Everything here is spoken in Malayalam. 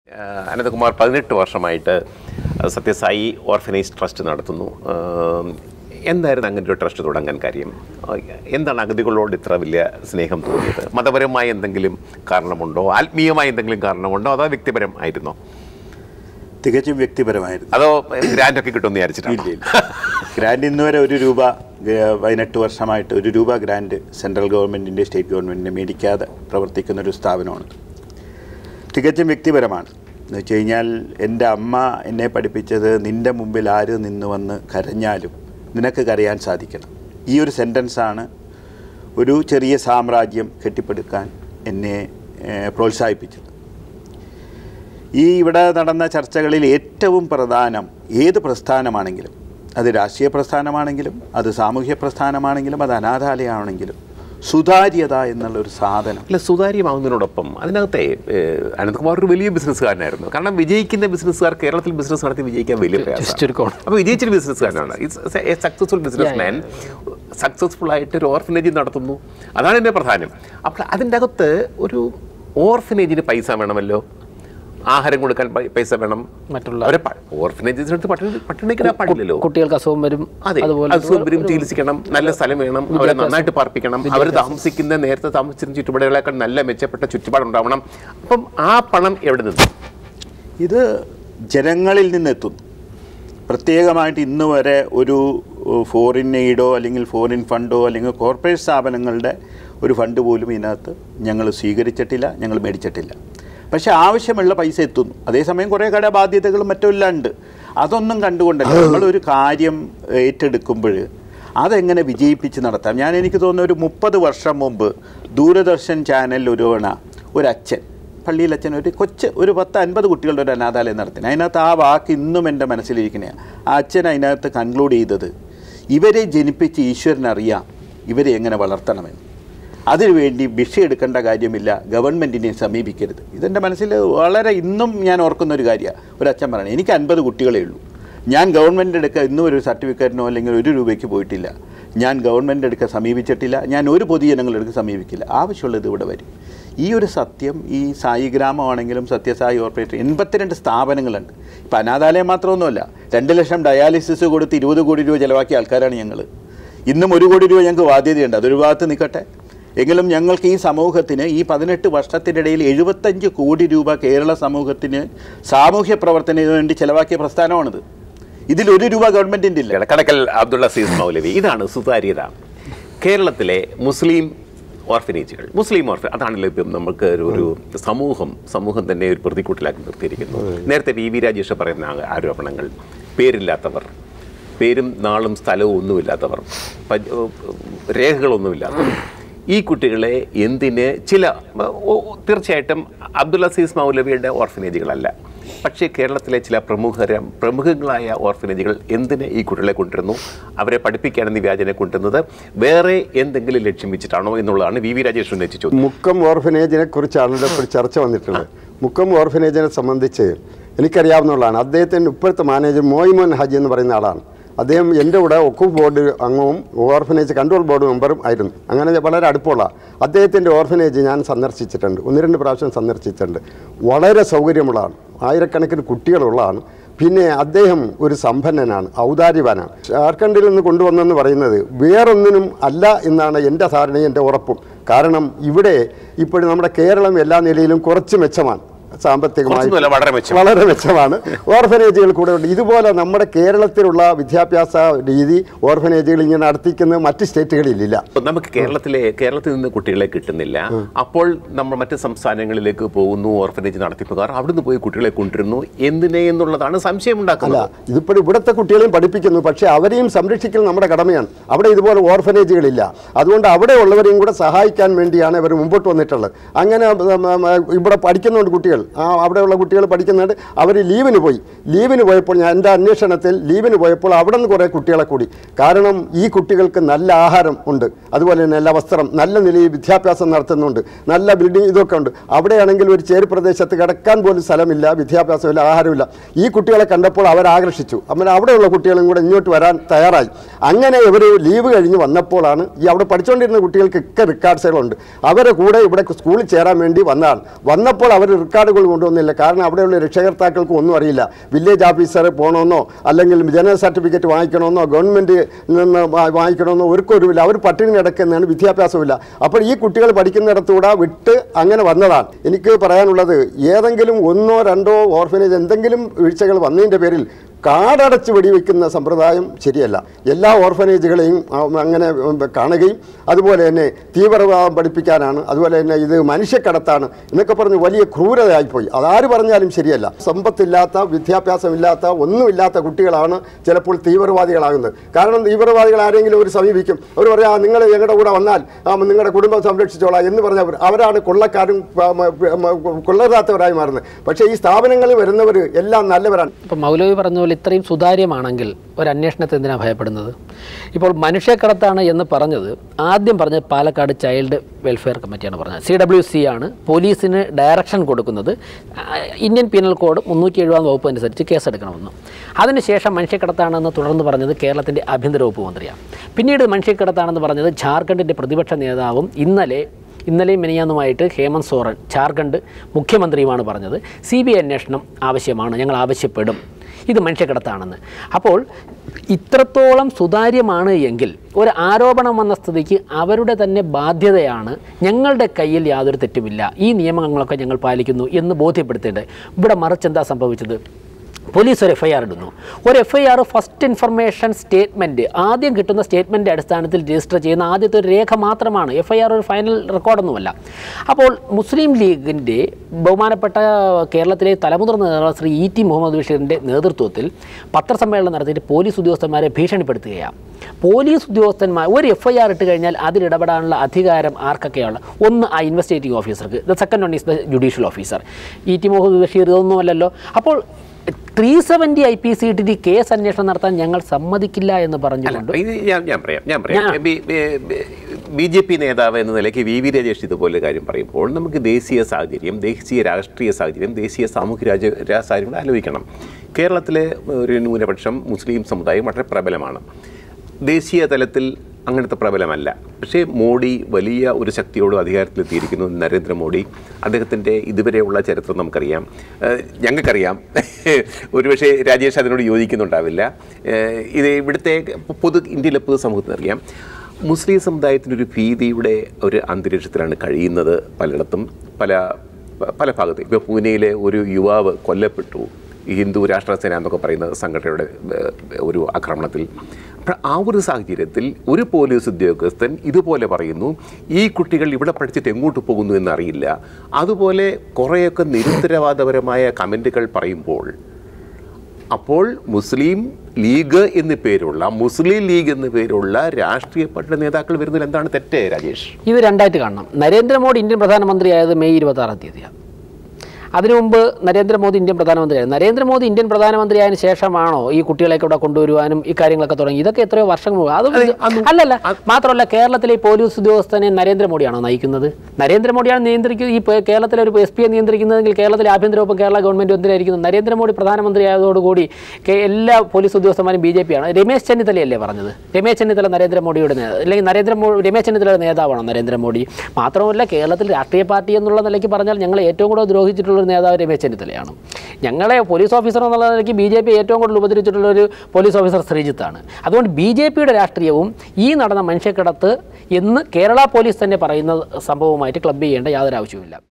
ആഹ് അനന്തകുമാർ പതിനെട്ട് വർഷമായിട്ട് സത്യസായി ഓർഫനേജ് ട്രസ്റ്റ് നടത്തുന്നു ആഹ് എന്തായിരുന്നു അങ്ങനെ ഒരു ട്രസ്റ്റ് തുടങ്ങാൻ കാര്യം ആഹ് എന്താണ് അഗതികളോട് ഇത്ര വലിയ സ്നേഹം തോന്നിയത് മതപരമായ എന്തെങ്കിലും കാരണമുണ്ടോ ആത്മീയമായ എന്തെങ്കിലും കാരണമുണ്ടോ അതോ വ്യക്തിപരം ആയിരുന്നോ തികച്ചും വ്യക്തിപരമായിരുന്നു അതോ ഗ്രാൻഡൊക്കെ കിട്ടുമെന്ന് വിചാരിച്ചിട്ടാണ് ഇല്ല ഇല്ല ഗ്രാൻഡ് ഇന്ന് വരെ ഒരു രൂപ ഏഹ്, പതിനെട്ട് വർഷമായിട്ട് ഒരു രൂപ ഗ്രാൻഡ് സെൻട്രൽ ഗവൺമെൻറ്റിൻ്റെ സ്റ്റേറ്റ് ഗവൺമെൻറ്റിൻ്റെ മേടിക്കാതെ പ്രവർത്തിക്കുന്ന ഒരു സ്ഥാപനമാണ് തികച്ചും വ്യക്തിപരമാണ് എന്ന് വെച്ച് കഴിഞ്ഞാൽ എൻ്റെ അമ്മ എന്നെ പഠിപ്പിച്ചത് നിൻ്റെ മുമ്പിൽ ആര് നിന്ന് വന്ന് കരഞ്ഞാലും നിനക്ക് കരയാൻ സാധിക്കണം ഈ ഒരു സെൻറ്റൻസാണ് ഒരു ചെറിയ സാമ്രാജ്യം കെട്ടിപ്പടുക്കാൻ എന്നെ ഏഹ്, പ്രോത്സാഹിപ്പിച്ചത് ഈ ഇവിടെ നടന്ന ചർച്ചകളിൽ ഏറ്റവും പ്രധാനം ഏത് പ്രസ്ഥാനമാണെങ്കിലും അത് രാഷ്ട്രീയ പ്രസ്ഥാനമാണെങ്കിലും അത് സാമൂഹ്യ പ്രസ്ഥാനമാണെങ്കിലും അത് അനാഥാലയമാണെങ്കിലും സുതാര്യത എന്നുള്ള ഒരു സാധനം അല്ല സുതാര്യമാവുന്നതിനോടൊപ്പം അതിനകത്തെ ഏഹ്, അനന്തകുമാർ ഒരു വലിയ ബിസിനസ്സുകാരനായിരുന്നു കാരണം വിജയിക്കുന്ന ബിസിനസ്സുകാർ കേരളത്തിൽ ബിസിനസ് നടത്തി വിജയിക്കാൻ വലിയ പ്രയാസം ചുരുക്കമാണ്. അപ്പോൾ വിജയിച്ചൊരു ബിസിനസ്സുകാരനാണ് സക്സസ്ഫുൾ ബിസിനസ് മാൻ സക്സസ്ഫുൾ ആയിട്ട് ഒരു ഓർഫനേജ് നടത്തുന്നു അതാണ് എൻ്റെ പ്രധാനം അപ്പോൾ അതിൻ്റെ അകത്ത് ഒരു ഓർഫനേജിന് പൈസ വേണമല്ലോ ആഹാരം കൊടുക്കാൻ പൈ- പൈസ വേണം മറ്റുള്ള അവരെ ഓർഫനേജിനടുത്ത് പട്ടിണി പട്ടിണിക്കാൻ പാടില്ലല്ലോ കുട്ടികൾക്ക് അസുഖം വരും അതെ അതുപോലെ അസുഖം ചികിത്സിക്കണം നല്ല സ്ഥലം വേണം അവരെ നന്നായിട്ട് പാർപ്പിക്കണം അവർ താമസിക്കുന്ന നേരത്തെ താമസിച്ചിരുന്ന ചുറ്റുപാടുകളേക്കാൾ നല്ല മെച്ചപ്പെട്ട ചുറ്റുപാടുണ്ടാവണം അപ്പം ആ പണം എവിടെ നിന്ന് ഇത് ജനങ്ങളിൽ നിന്നെത്തുന്നു പ്രത്യേകമായിട്ട് ഇന്ന് വരെ ഒരു ഫോറിൻ എയ്ഡോ അല്ലെങ്കിൽ ഫോറിൻ ഫണ്ടോ അല്ലെങ്കിൽ കോർപ്പറേറ്റ് സ്ഥാപനങ്ങളുടെ ഒരു ഫണ്ട് പോലും ഇതിനകത്ത് ഞങ്ങൾ സ്വീകരിച്ചിട്ടില്ല ഞങ്ങൾ മേടിച്ചിട്ടില്ല പക്ഷേ ആവശ്യമുള്ള പൈസ എത്തുന്നു അതേസമയം കുറേ കടബാധ്യതകളും മറ്റും എല്ലാം ഉണ്ട് അതൊന്നും കണ്ടുകൊണ്ടല്ല നമ്മളൊരു കാര്യം ഏറ്റെടുക്കുമ്പോൾ അതെങ്ങനെ വിജയിപ്പിച്ച് നടത്താം ഞാൻ എനിക്ക് തോന്നുന്നു ഒരു മുപ്പത് വർഷം മുമ്പ് ദൂരദർശൻ ചാനലിൽ ഒരു തവണ ഒരു അച്ഛൻ പള്ളിയിൽ അച്ഛൻ ഒരു കൊച്ച് ഒരു പത്ത് അൻപത് കുട്ടികളുടെ ഒരു അനാഥാലയം നടത്തി അതിനകത്ത് ആ വാക്ക് ഇന്നും എൻ്റെ മനസ്സിലിരിക്കണയാണ് ആ അച്ഛൻ അതിനകത്ത് കൺക്ലൂഡ് ചെയ്തത് ഇവരെ ജനിപ്പിച്ച് ഈശ്വരനറിയാം ഇവരെ എങ്ങനെ വളർത്തണമെന്ന് അതിനുവേണ്ടി ഭിക്ഷ എടുക്കേണ്ട കാര്യമില്ല ഗവൺമെൻറ്റിനെ സമീപിക്കരുത് ഇതെൻ്റെ മനസ്സിൽ വളരെ ഇന്നും ഞാൻ ഓർക്കുന്ന ഒരു കാര്യമാണ് ഒരു അച്ഛൻ പറയണത് എനിക്ക് അൻപത് കുട്ടികളേ ഉള്ളൂ ഞാൻ ഗവൺമെൻറ് എടുക്കുക ഇന്നും ഒരു സർട്ടിഫിക്കറ്റിനോ അല്ലെങ്കിൽ ഒരു രൂപയ്ക്ക് പോയിട്ടില്ല ഞാൻ ഗവൺമെൻറ് എടുക്കുക സമീപിച്ചിട്ടില്ല ഞാൻ ഒരു പൊതുജനങ്ങളെടുക്ക് സമീപിക്കില്ല ആവശ്യമുള്ളത് ഇവിടെ വരും ഈ ഒരു സത്യം ഈ സായി ഗ്രാമമാണെങ്കിലും സത്യസായി ഓർപ്പറേറ്റർ എൺപത്തിരണ്ട് സ്ഥാപനങ്ങളുണ്ട് ഇപ്പം അനാഥാലയം മാത്രമൊന്നുമല്ല രണ്ട് ലക്ഷം ഡയാലിസിസ് കൊടുത്ത് ഇരുപത് കോടി രൂപ ചിലവാക്കിയ ആൾക്കാരാണ് ഞങ്ങൾ ഇന്നും ഒരു കോടി രൂപ ഞങ്ങൾക്ക് ബാധ്യതയുണ്ട് അതൊരു ഭാഗത്ത് നിൽക്കട്ടെ എങ്കിലും ഞങ്ങൾക്ക് ഈ സമൂഹത്തിന് ഈ പതിനെട്ട് വർഷത്തിനിടയിൽ എഴുപത്തഞ്ച് കോടി രൂപ കേരള സമൂഹത്തിന് സാമൂഹ്യ പ്രവർത്തനത്തിന് വേണ്ടി ചിലവാക്കിയ പ്രസ്ഥാനമാണിത് ഇതിൽ ഒരു രൂപ ഗവൺമെൻറ്റിൻ്റെ ഇല്ല കടക്കൽ അബ്ദുള്ള സീസ് മൗലവി ഇതാണ് സുതാര്യത കേരളത്തിലെ മുസ്ലിം ഓർഫനേജുകൾ മുസ്ലിം ഓർഫ അതാണല്ലോ ഇപ്പം നമുക്ക് ഒരു ഒരു സമൂഹം സമൂഹം തന്നെ ഒരു പ്രതിക്കൂട്ടിലാക്കി നിർത്തിയിരിക്കുന്നു നേരത്തെ വി വി രാജേഷ് പറയുന്ന ആ- ആരോപണങ്ങൾ പേരില്ലാത്തവർ പേരും നാളും സ്ഥലവും ഒന്നുമില്ലാത്തവർ പ- രേഖകളൊന്നുമില്ലാത്തവർ ഈ കുട്ടികളെ എന്തിന് ചില ഓ- തീർച്ചയായിട്ടും അബ്ദുൽ അസീസ് മൗലവിയുടെ ഓർഫനേജുകളല്ല പക്ഷേ കേരളത്തിലെ ചില പ്രമുഖര പ്രമുഖങ്ങളായ ഓർഫനേജുകൾ എന്തിന് ഈ കുട്ടികളെ കൊണ്ടുവരുന്നു അവരെ പഠിപ്പിക്കാനെന്ന് വ്യാജനെ കൊണ്ടുവരുന്നത് വേറെ എന്തെങ്കിലും ലക്ഷ്യം വെച്ചിട്ടാണോ എന്നുള്ളതാണ് വി വി രാജേഷ് ഉന്നയിച്ച ചോദ്യം മുക്കം ഓർഫനേജിനെ കുറിച്ചാണല്ലോ ഇപ്പോൾ ചർച്ച വന്നിട്ടുള്ളത് മുക്കം ഓർഫനേജിനെ സംബന്ധിച്ച് എനിക്കറിയാവുന്നതാണ് അദ്ദേഹത്തിൻ്റെ ഇപ്പോഴത്തെ മാനേജർ മോയിമോൻ ഹജി എന്ന് പറയുന്ന ആളാണ് അദ്ദേഹം എൻ്റെ കൂടെ ഒക്കു ബോർഡ് അംഗവും ഓർഫനേജ് കൺട്രോൾ ബോർഡ് മെമ്പറും ആയിരുന്നു അങ്ങനെ വളരെ അടുപ്പമുള്ള അദ്ദേഹത്തിൻ്റെ ഓർഫനേജ് ഞാൻ സന്ദർശിച്ചിട്ടുണ്ട് ഒന്ന് രണ്ട് പ്രാവശ്യം സന്ദർശിച്ചിട്ടുണ്ട് വളരെ സൗകര്യമുള്ളതാണ് ആയിരക്കണക്കിന് കുട്ടികളുള്ളതാണ് പിന്നെ അദ്ദേഹം ഒരു സമ്പന്നനാണ് ഔദാര്യവാനാണ് ജാർഖണ്ഡിൽ നിന്ന് കൊണ്ടുവന്നെന്ന് പറയുന്നത് വേറൊന്നിനും അല്ല എന്നാണ് എൻ്റെ ധാരണയും എൻ്റെ ഉറപ്പും കാരണം ഇവിടെ ഇപ്പോഴും നമ്മുടെ കേരളം എല്ലാ നിലയിലും കുറച്ച് മെച്ചമാണ് സാമ്പത്തികമായി കുറച്ചൊന്നുമല്ല, വളരെ മെച്ചം. വളരെ മെച്ചമാണ് ഓർഫനേജുകൾ കൂടെ ഉണ്ട് ഇതുപോലെ നമ്മുടെ കേരളത്തിലുള്ള വിദ്യാഭ്യാസ രീതി ഓർഫനേജുകൾ ഇങ്ങനെ നടത്തിക്കുന്നത് മറ്റ് സ്റ്റേറ്റുകളിലില്ല അപ്പോൾ നമുക്ക് കേരളത്തിലെ കേരളത്തിൽ നിന്ന് കുട്ടികളെ കിട്ടുന്നില്ല അപ്പോൾ നമ്മൾ മറ്റ് സംസ്ഥാനങ്ങളിലേക്ക് പോകുന്നു ഓർഫനേജ് നടത്തിപ്പുകാർ അവിടുന്ന് പോയി കുട്ടികളെ കൊണ്ടുവരുന്നു എന്തിനെ എന്നുള്ളതാണ് സംശയം അല്ല ഉണ്ടാക്കുന്നത് ഇതിപ്പോൾ ഇവിടുത്തെ കുട്ടികളെയും പഠിപ്പിക്കുന്നു പക്ഷേ അവരെയും സംരക്ഷിക്കൽ നമ്മുടെ കടമയാണ് അവിടെ ഇതുപോലെ ഓർഫനേജുകളില്ല അതുകൊണ്ട് അവിടെ ഉള്ളവരെയും കൂടെ സഹായിക്കാൻ വേണ്ടിയാണ് ഇവർ മുമ്പോട്ട് വന്നിട്ടുള്ളത് അങ്ങനെ ഉം, ഉം, ഇവിടെ പഠിക്കുന്നുണ്ട് കുട്ടികൾ ആ അവിടെയുള്ള കുട്ടികൾ പഠിക്കുന്നുണ്ട് അവർ ലീവിന് പോയി ലീവിന് പോയപ്പോൾ ഞാൻ എൻ്റെ അന്വേഷണത്തിൽ ലീവിന് പോയപ്പോൾ അവിടെ നിന്ന് കുറേ കുട്ടികളെ കൂടി കാരണം ഈ കുട്ടികൾക്ക് നല്ല ആഹാരം ഉണ്ട് അതുപോലെ തന്നെ നല്ല വസ്ത്രം നല്ല നിലയിൽ വിദ്യാഭ്യാസം നടത്തുന്നുണ്ട് നല്ല ബിൽഡിംഗ് ഇതൊക്കെ ഉണ്ട് അവിടെയാണെങ്കിൽ ഒരു ചേരി പ്രദേശത്ത് കിടക്കാൻ പോലും സ്ഥലമില്ല വിദ്യാഭ്യാസമില്ല ആഹാരമില്ല ഈ കുട്ടികളെ കണ്ടപ്പോൾ അവർ ആകർഷിച്ചു അങ്ങനെ അവിടെയുള്ള കുട്ടികളും കൂടെ ഇങ്ങോട്ട് വരാൻ തയ്യാറായി അങ്ങനെ ഇവർ ലീവ് കഴിഞ്ഞ് വന്നപ്പോഴാണ് ഈ അവിടെ പഠിച്ചുകൊണ്ടിരുന്ന കുട്ടികൾക്ക് ഒക്കെ റിക്കാർഡ്സുകളുണ്ട് അവരെ കൂടെ ഇവിടെ സ്കൂളിൽ ചേരാൻ വേണ്ടി വന്നതാണ് വന്നപ്പോൾ അവർ റിക്കാർഡ് പ്രോട്ടോകോൾ കൊണ്ടുവന്നില്ല കാരണം അവിടെയുള്ള രക്ഷകർത്താക്കൾക്ക് ഒന്നും അറിയില്ല വില്ലേജ് ഓഫീസർ പോകണമെന്നോ അല്ലെങ്കിൽ ജനന സർട്ടിഫിക്കറ്റ് വാങ്ങിക്കണമെന്നോ ഗവൺമെൻറ് നിന്ന് വാ- വാങ്ങിക്കണമെന്നോ ഒരുക്കൊരുമില്ല അവർ പട്ടിണി കിടക്കുന്നതാണ് വിദ്യാഭ്യാസമില്ല അപ്പോൾ ഈ കുട്ടികൾ പഠിക്കുന്നിടത്തൂടെ വിട്ട് അങ്ങനെ വന്നതാണ് എനിക്ക് പറയാനുള്ളത് ഏതെങ്കിലും ഒന്നോ രണ്ടോ ഓർഫനേജ് എന്തെങ്കിലും വീഴ്ചകൾ വന്നതിൻ്റെ പേരിൽ കാടടച്ച് വെടിവെക്കുന്ന സമ്പ്രദായം ശരിയല്ല എല്ലാ ഓർഫനേജുകളെയും ആ, അങ്ങനെ ഉം, കാണുകയും അതുപോലെ തന്നെ തീവ്രവാദം പഠിപ്പിക്കാനാണ് അതുപോലെ തന്നെ ഇത് മനുഷ്യക്കടത്താണ് എന്നൊക്കെ പറഞ്ഞ് വലിയ ക്രൂരതയായിപ്പോയി അതാര് പറഞ്ഞാലും ശരിയല്ല സമ്പത്തില്ലാത്ത വിദ്യാഭ്യാസമില്ലാത്ത ഒന്നുമില്ലാത്ത കുട്ടികളാണ് ചിലപ്പോൾ തീവ്രവാദികളാകുന്നത് കാരണം തീവ്രവാദികൾ ആരെങ്കിലും ഒരു സമീപിക്കും അവർ പറയാം "ആ, നിങ്ങൾ ഞങ്ങളുടെ കൂടെ വന്നാൽ ആ, നിങ്ങളുടെ കുടുംബം സംരക്ഷിച്ചോളാം എന്ന് പറഞ്ഞവർ അവരാണ് കൊള്ളക്കാരും ആ, മ, മ, കൊള്ളരുതാത്തവരായി മാറുന്നത് പക്ഷേ ഈ സ്ഥാപനങ്ങളിൽ വരുന്നവർ എല്ലാം നല്ലവരാണ് ഇപ്പം മൗലവി പറഞ്ഞ പോലെ ഇത്രയും സുതാര്യമാണെങ്കിൽ ഒരു അന്വേഷണത്തെ എന്തിനാണ് ഭയപ്പെടുന്നത് ഇപ്പോൾ മനുഷ്യക്കടത്താണ് എന്ന് പറഞ്ഞത് ആദ്യം പറഞ്ഞത് പാലക്കാട് ചൈൽഡ് വെൽഫെയർ കമ്മിറ്റിയാണ് പറഞ്ഞത് സി ഡബ്ല്യു സി ആണ് പോലീസിന് ഡയറക്ഷൻ കൊടുക്കുന്നത് ആ, ഇന്ത്യൻ പീനൽ കോഡ് മുന്നൂറ്റി എഴുപത് വകുപ്പ് അനുസരിച്ച് കേസെടുക്കണമെന്ന് അതിനുശേഷം മനുഷ്യക്കടത്താണെന്ന് തുടർന്ന് പറഞ്ഞത് കേരളത്തിൻ്റെ ആഭ്യന്തര വകുപ്പ് മന്ത്രിയാണ് പിന്നീട് മനുഷ്യക്കടത്താണെന്ന് പറഞ്ഞത് ജാർഖണ്ഡിൻ്റെ പ്രതിപക്ഷ നേതാവും ഇന്നലെ ഇന്നലെയും മിനിയാന്നുമായിട്ട് ഹേമന്ത് സോറൻ ജാർഖണ്ഡ് മുഖ്യമന്ത്രിയുമാണ് പറഞ്ഞത് സി ബി ഐ അന്വേഷണം ആവശ്യമാണ് ഞങ്ങൾ ആവശ്യപ്പെടും ഇത് മനുഷ്യക്കടത്താണെന്ന് അപ്പോൾ ഇത്രത്തോളം സുതാര്യമാണ് എങ്കിൽ ഒരു ആരോപണം വന്ന സ്ഥിതിക്ക് അവരുടെ തന്നെ ബാധ്യതയാണ് ഞങ്ങളുടെ കയ്യിൽ യാതൊരു തെറ്റുമില്ല ഈ നിയമങ്ങളൊക്കെ ഞങ്ങൾ പാലിക്കുന്നു എന്ന് ബോധ്യപ്പെടുത്തേണ്ടത് ഇവിടെ മറിച്ചെന്താ സംഭവിച്ചത് പോലീസ് ഒരു എഫ് ഐ ആർ ഇടുന്നു ഒരു F I R first information statement ആദ്യം കിട്ടുന്ന സ്റ്റേറ്റ്മെൻറ്റ് അടിസ്ഥാനത്തിൽ രജിസ്റ്റർ ചെയ്യുന്ന ആദ്യത്തെ ഒരു രേഖ മാത്രമാണ് എഫ് ഐ ആർ ഒരു ഫൈനൽ റെക്കോർഡൊന്നുമല്ല അപ്പോൾ മുസ്ലിം ലീഗിൻ്റെ ബഹുമാനപ്പെട്ട കേരളത്തിലെ തലമുതിർന്ന നേതാവ് ശ്രീ ഇ ടി മുഹമ്മദ് ബഷീറിൻ്റെ നേതൃത്വത്തിൽ പത്രസമ്മേളനം നടത്തിയിട്ട് പോലീസ് ഉദ്യോഗസ്ഥന്മാരെ ഭീഷണിപ്പെടുത്തുകയാണ് പോലീസ് ഉദ്യോഗസ്ഥന്മാർ ഒരു എഫ് ഐ ആർ ഇട്ട് കഴിഞ്ഞാൽ അതിൽ ഇടപെടാനുള്ള അധികാരം ആർക്കൊക്കെയാണ് ഒന്ന് ആ ഇൻവെസ്റ്റിഗേറ്റിംഗ് ഓഫീസർക്ക് the second one is the judicial officer E T Muhammad Basheer ഇതൊന്നുമല്ലല്ലോ അപ്പോൾ three seventy I P C T case അന്വേഷണം നടത്താൻ ഞങ്ങൾ സമ്മതിക്കില്ല എന്ന് പറഞ്ഞുകൊണ്ട് ഇത് ഞാൻ ഞാൻ പറയാം ഞാൻ പറയാം ഞാൻ- ബി ജെ പി നേതാവ് എന്ന നിലയ്ക്ക് വി വി രാജേഷ് ഇതുപോലെ കാര്യം പറയുമ്പോൾ നമുക്ക് ദേശീയ സാഹചര്യം ദേശീയ രാഷ്ട്രീയ സാഹചര്യം ദേശീയ സാമൂഹ്യ രാജ രാ- സാഹചര്യം കൂടെ ആലോചിക്കണം കേരളത്തിലെ ഒരു ന്യൂനപക്ഷം മുസ്ലിം സമുദായം വളരെ പ്രബലമാണ് ദേശീയ തലത്തിൽ അങ്ങനത്തെ പ്രബലമല്ല പക്ഷേ മോഡി വലിയ ഒരു ശക്തിയോട് അധികാരത്തിലെത്തിയിരിക്കുന്നു നരേന്ദ്രമോദി അദ്ദേഹത്തിൻ്റെ ഇതുവരെയുള്ള ചരിത്രം നമുക്കറിയാം ഏഹ് ഞങ്ങൾക്കറിയാം ഒരുപക്ഷെ രാജേഷ് അതിനോട് യോജിക്കുന്നുണ്ടാവില്ല ഏഹ് ഇത് ഇവിടുത്തെ പൊതു ഇന്ത്യയിലെ പൊതു സമൂഹത്തിനറിയാം മുസ്ലിം സമുദായത്തിൻ്റെ ഒരു ഭീതിയുടെ ഒരു അന്തരീക്ഷത്തിലാണ് കഴിയുന്നത് പലയിടത്തും പല പല ഭാഗത്തും ഇപ്പോൾ പൂനെയിലെ ഒരു യുവാവ് കൊല്ലപ്പെട്ടു ഈ ഹിന്ദു രാഷ്ട്രസേന എന്നൊക്കെ പറയുന്ന സംഘടനയുടെ ഏഹ്, ഒരു ആക്രമണത്തിൽ അപ്പോൾ ആ ഒരു സാഹചര്യത്തിൽ ഒരു പോലീസ് ഉദ്യോഗസ്ഥൻ ഇതുപോലെ പറയുന്നു ഈ കുട്ടികൾ ഇവിടെ പഠിച്ചിട്ട് എങ്ങോട്ട് പോകുന്നു എന്നറിയില്ല അതുപോലെ കുറേയൊക്കെ നിരുത്തരവാദപരമായ കമൻറ്റുകൾ പറയുമ്പോൾ അപ്പോൾ മുസ്ലിം ലീഗ് എന്ന് പേരുള്ള മുസ്ലിം ലീഗ് എന്ന് പേരുള്ള രാഷ്ട്രീയ പാർട്ടിയുടെ നേതാക്കൾ വരുന്നതിൽ എന്താണ് തെറ്റ് രാജേഷ് ഇത് രണ്ടായിട്ട് കാണണം നരേന്ദ്രമോദി ഇന്ത്യൻ പ്രധാനമന്ത്രിയായത് മെയ് ഇരുപത്തി ആറാം തീയതിയാണ് അതിനു മുമ്പ് നരേന്ദ്രമോദി ഇന്ത്യൻ പ്രധാനമന്ത്രിയായിരുന്നു നരേന്ദ്രമോദി ഇന്ത്യൻ പ്രധാനമന്ത്രിയായതിനു ശേഷമാണോ ഈ കുട്ടികളെയൊക്കെ ഇവിടെ കൊണ്ടുവരുവാനും ഈ കാര്യങ്ങളൊക്കെ തുടങ്ങി ഇതൊക്കെ എത്രയോ വർഷങ്ങൾ മുമ്പ് അത് അതെ, അന്ന് അല്ലല്ല മാത്രമല്ല കേരളത്തിലെ ഈ പോലീസ് ഉദ്യോഗസ്ഥനെ നരേന്ദ്രമോദിയാണോ നയിക്കുന്നത് നരേന്ദ്രമോദിയാണ് നിയന്ത്രിക്കുന്നത് ഈ പേ- കേരളത്തിലെ ഒരു എസ് പിയെ നിയന്ത്രിക്കുന്നതെങ്കിൽ കേരളത്തിലെ ആഭ്യന്തര വകുപ്പ് കേരള ഗവൺമെന്റ് എന്തിനായിരിക്കുന്നു നരേന്ദ്രമോദി പ്രധാനമന്ത്രി ആയതോടുകൂടി കേ- എല്ലാ പോലീസ് ഉദ്യോഗസ്ഥന്മാരും ബി ജെ പി ആണ് രമേശ് ചെന്നിത്തലയല്ലേ പറഞ്ഞത് രമേശ് ചെന്നിത്തല നരേന്ദ്രമോദിയുടെ നേ- അല്ലെങ്കിൽ നരേന്ദ്രമോദി രമേശ് ചെന്നിത്തലയുടെ നേതാവാണോ നരേന്ദ്രമോദി മാത്രമല്ല കേരളത്തിൽ രാഷ്ട്രീയ പാർട്ടി എന്നുള്ള നിലയ്ക്ക് പറഞ്ഞാൽ ഞങ്ങളെ ഏറ്റവും കൂടുതൽ ദ്രോഹിച്ചിട്ടുള്ള ഒരു നേതാവ് രമേശ് ചെന്നിത്തലയാണ് ഞങ്ങളെ പോലീസ് ഓഫീസർ എന്നുള്ള നിലയ്ക്ക് ബി ജെ പി ഏറ്റവും കൂടുതൽ ഉപദ്രവിച്ചിട്ടുള്ള ഒരു പോലീസ് ഓഫീസർ ശ്രീജിത്താണ് അതുകൊണ്ട് ബി ജെ പിയുടെ രാഷ്ട്രീയവും ഈ നടന്ന മനുഷ്യക്കിടത്ത് എന്ന് കേരള പോലീസ് തന്നെ പറയുന്ന സംഭവവുമായിട്ട് ക്ലബ് ചെയ്യേണ്ട യാതൊരു ആവശ്യവുമില്ല